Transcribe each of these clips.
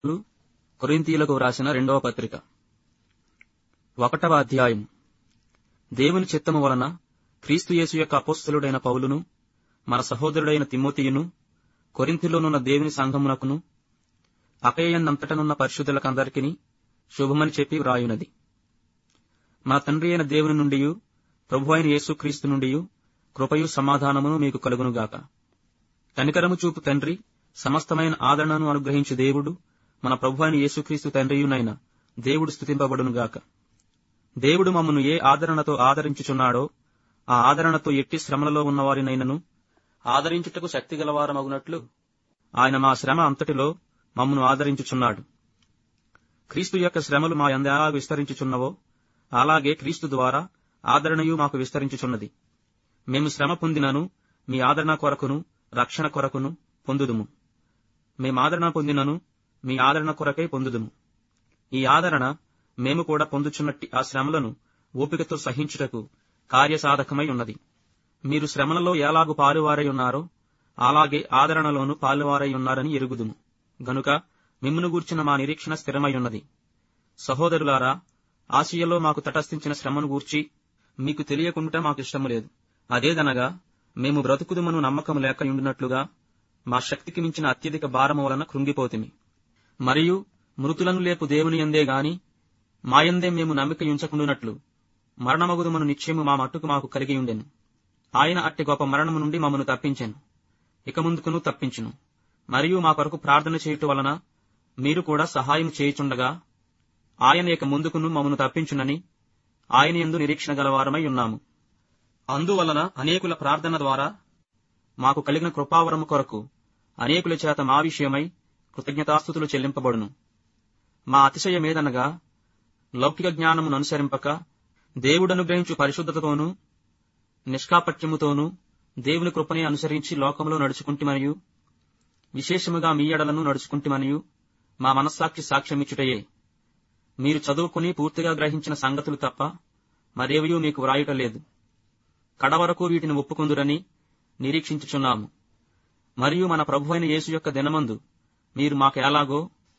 కొరింథీయులకు వ్రాసిన రెండవ పత్రిక ఒకటవ అధ్యాయం దేవుని చిత్తము వలన క్రీస్తు యేసు యొక్క అపోస్తలుడైన పౌలును మన సహోదరుడైన తిమోతియును కొరింథీలోనున్న దేవుని సంఘమునకును అపేయందంతటనున్న పరిశుద్ధులకందరికీ శుభమని చెప్పి వ్రాయునది మన తండ్రి అయిన దేవుని నుండి ప్రభు అయిన యేసుక్రీస్తు నుండి కృపయు సమాధానమును మీకు కలుగునుగాక కనికరము చూపు తండ్రి సమస్తమైన ఆదరణను అనుగ్రహించు దేవుడు మన ప్రభు అయిన యేసుక్రీస్తు తండ్రియునైన దేవుడు స్థుతింపబడునుగాక దేవుడు మమ్మను ఏ ఆదరణతో ఆదరించుచున్నాడో ఆ ఆదరణతో ఎట్టి శ్రమలలో ఉన్నవారినైనను ఆదరించుటకు శక్తి గలవారమగునట్లు ఆయన మా శ్రమ అంతటిలో మమ్మను ఆదరించుచున్నాడు క్రీస్తు యొక్క శ్రమలు మా యందు ఎలా విస్తరించుచున్నవో అలాగే క్రీస్తు ద్వారా ఆదరణయు మాకు విస్తరించుచున్నది మేము శ్రమ పొందినను మీ ఆదరణ కొరకును రక్షణ కొరకును పొందుదుము మేము ఆదరణ పొందినను మీ ఆదరణ కొరకై పొందుదుము ఈ ఆదరణ మేము కూడా పొందుచున్నట్టి ఆ శ్రమలను ఓపికతో సహించుటకు కార్యసాధకమై ఉన్నది మీరు శ్రమలలో ఎలాగు పాలువారై ఉన్నారో అలాగే ఆదరణలోను పాలువారై ఉన్నారని ఎరుగుదుము గనుక మిమ్మును గూర్చిన మా నిరీక్షణ స్థిరమై ఉన్నది సహోదరులారా ఆసియలో మాకు తటస్థించిన శ్రమను గూర్చి మీకు తెలియకుండా మాకు ఇష్టము లేదు అదేదనగా మేము బ్రతుకుదుమను నమ్మకం లేక ఉండినట్లుగా మా శక్తికి మించిన అత్యధిక భారము వలన కృంగిపోతిమి మరియు మృతులను లేపు దేవుని ఎందే గాని మాయందే మేము నమ్మిక ఉంచకుండునట్లు మరణమగుదుమను నిశ్చయము మా మట్టుకు మాకు కలిగి ఉండెను ఆయన అట్టి గొప్ప మరణము నుండి మమ్మను తప్పించెను ఇక ముందుకును తప్పించును మరియు మా కొరకు ప్రార్థన చేయుట వలన మీరు కూడా సహాయం చేయుచుండగా ఆయన ఇక ముందుకును మమ్మను తప్పించునని ఆయన ఎందు నిరీక్షణ గలవారమై ఉన్నాము అందువలన అనేకుల ప్రార్థన ద్వారా మాకు కలిగిన కృపావరము కొరకు అనేకుల చేత మా విషయమై కృతజ్ఞతాస్థుతులు చెల్లింపబడును మా అతిశయమేదనగా లౌకిక జ్ఞానమును అనుసరింపక దేవుడనుగ్రహించు పరిశుద్ధతతోనూ నిష్కాపట్యముతోనూ దేవుని కృపని అనుసరించి లోకంలో నడుచుకుంటుమనియు విశేషముగా మీ ఎడలను నడుచుకుంటుమనియు మా మనస్సాక్షి సాక్ష్యమిచ్చుటయే మీరు చదువుకుని పూర్తిగా గ్రహించిన సంగతులు తప్ప మరేవియూ మీకు వ్రాయుట లేదు కడవరకు వీటిని ఒప్పుకుందురని నిరీక్షించుచున్నాము మరియు మన ప్రభు అయిన యేసు యొక్క దినమందు మీరు మాకు ఎలాగో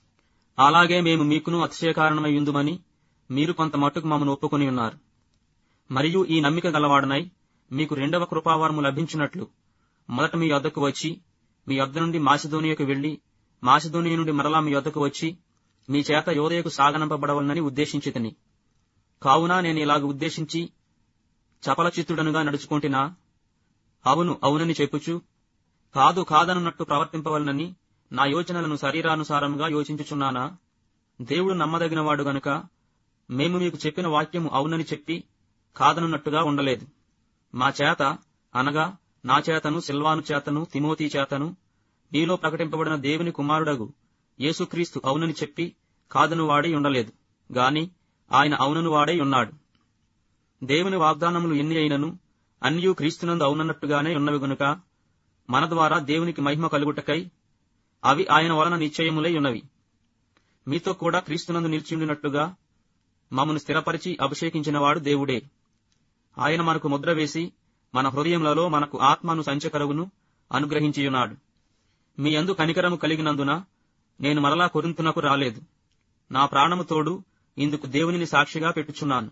అలాగే మేము మీకును అతిశయకారణమై ఉందుమని మీరు కొంత మట్టుకు మమ్మను ఒప్పుకొని ఉన్నారు మరియు ఈ నమ్మిక గలవాడనై మీకు రెండవ కృపావరము లభించినట్లు మొదట మీ యొద్దకు వచ్చి మీ యొద్ద నుండి మాసిధోనియకు వెళ్లి మాసిధోనియ నుండి మరలా మీ యొద్దకు వచ్చి మీ చేత యోదయకు సాగనంపబడవలనని ఉద్దేశించితని కావున నేను ఇలాగ ఉద్దేశించి చపలచిత్తుడనుగా నడుచుకుంటున్నా అవును అవునని చెప్పుచు కాదు కాదనున్నట్టు ప్రవర్తింపవలనని నా యోచనలను శరీరానుసారముగా యోచించుచున్నానా దేవుడు నమ్మదగినవాడు గనుక మేము మీకు చెప్పిన వాక్యము అవునని చెప్పి కాదనున్నట్టుగా ఉండలేదు మా చేత అనగా నా చేతను సిల్వాను చేతను తిమోతి చేతను మీలో ప్రకటింపబడిన దేవుని కుమారుడగు యేసుక్రీస్తు అవునని చెప్పి కాదను వాడై ఉండలేదు గాని ఆయన అవునను వాడై ఉన్నాడు దేవుని వాగ్దానములు ఎన్ని అయినను అన్యూ క్రీస్తునందు అవునన్నట్టుగానే ఉన్నవి గనుక మన ద్వారా దేవునికి మహిమ కలుగుటకై అవి ఆయన వలన నిశ్చయములై ఉన్నవి మీతో కూడా క్రీస్తునందు నిలిచియుండినట్టుగా మమ్మను స్థిరపరిచి అభిషేకించినవాడు దేవుడే ఆయన మనకు ముద్ర వేసి మన హృదయములలో మనకు ఆత్మను సంచకరువును అనుగ్రహించియున్నాడు మీ అందు కనికరము కలిగినందున నేను మరలా కొరింతునకు రాలేదు నా ప్రాణము తోడు ఇందుకు దేవునిని సాక్షిగా పెట్టుచున్నాను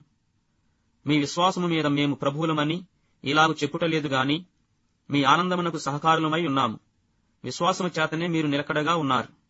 మీ విశ్వాసము మీద మేము ప్రభువులమని ఇలాగు చెప్పుటలేదు గాని మీ ఆనందమునకు సహకారులమై ఉన్నాము విశ్వాసము చేతనే మీరు నిలకడగా ఉన్నారు